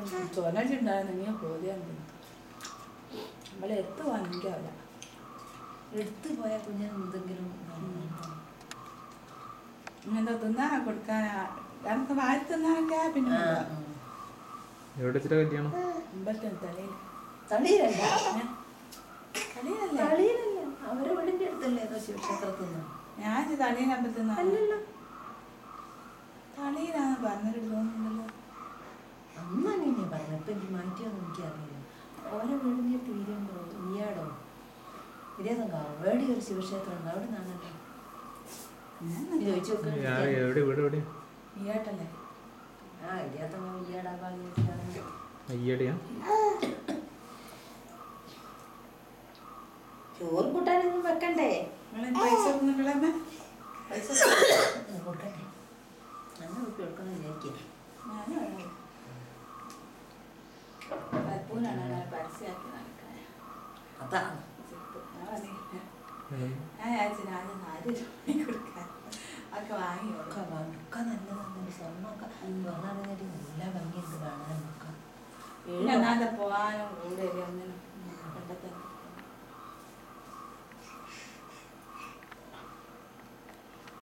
ചൊനച്ചുണ്ടായിരുന്നെങ്കിൽ ബോധ്യം നമ്മളെ എത്ത് വാങ്ങിക്കാവില്ല എടുത്തു പോയ കുഞ്ഞിന് എന്തെങ്കിലും ഇങ്ങനത്തെ തിന്നാനാ കൊടുക്കാനാ നമുക്ക് വാരി തിന്നാനൊക്കെ പിന്നെ ആ, കൊണ്ടുപോകാം. ഉം. എവിടെ വെച്ചിട്ടാ കല്യാണം അമ്പലത്തിന് തലയിൽ തളിയിലല്ല തലയിലല്ലേ തളിയിലല്ല അവരെ വീടിന്റെ അടുത്തല്ലേ ഏതോ ശിവക്ഷേത്രത്തിൽ നിന്ന് ഞാൻ തലയിൽ അമ്പലത്തിൽ നിന്നാണ് അല്ലല്ലോ തലയിലാന്ന് പറഞ്ഞിട്ട് തോന്നുന്നുണ്ടല്ലോ അന്ന് അങ്ങനെ പറഞ്ഞു ഇപ്പൊ എനിക്ക് മാറ്റിയൊന്നും എനിക്കറിയില്ല ഓരോ വീടിന്റെ തീരുണ്ടോ ഈയാടോ ഇതേതൊങ്കാവ് വേടി ഒരു ശിവക്ഷേത്രം ഉണ്ട് അവിടെ നിന്നാണല്ലോ ഞാൻ നീ ചോദിച്ചു നോക്ക് ഞാൻ എവിടെ വീട് എവിടെ ഈയാട്ടല്ലേ ആ ഇല്ലാത്തങ്ങ ഈയാടാ ഭാഗ്യത്തിലാണ് അയ്യടെയാ ചോറ് കൂട്ടാനൊന്നും വെക്കണ്ടേ നിങ്ങൾ പൈസ കൊടുക്കുന്നുണ്ടല്ലോ പൈസ കൂട്ടണ്ടേ അന്ന് ഉറുപ്പി എടുക്കണം വിചാരിക്കുക ഞാനും പലപ്പോഴാണ് അങ്ങനെ പരസ്യമാക്കി നടക്കാൻ അതാണ് ഞാൻ പറഞ്ഞു, ഞാൻ വിചാരിച്ചു ആദ്യം നാല് രൂപ കൊടുക്കാൻ ഒക്കെ വാങ്ങിയോളൂ ഒക്കെ വാ- ഒക്കെ നല്ലതാണ് സ്വർണ്ണമൊക്കെ പറഞ്ഞാൽ നല്ല ഭംഗിയുണ്ട് കാണാൻ ഒക്കെ പിന്നെ അല്ലാതെ പോകാനും ഇവിടെ ഒന്നിനും കണ്ടെത്താൻ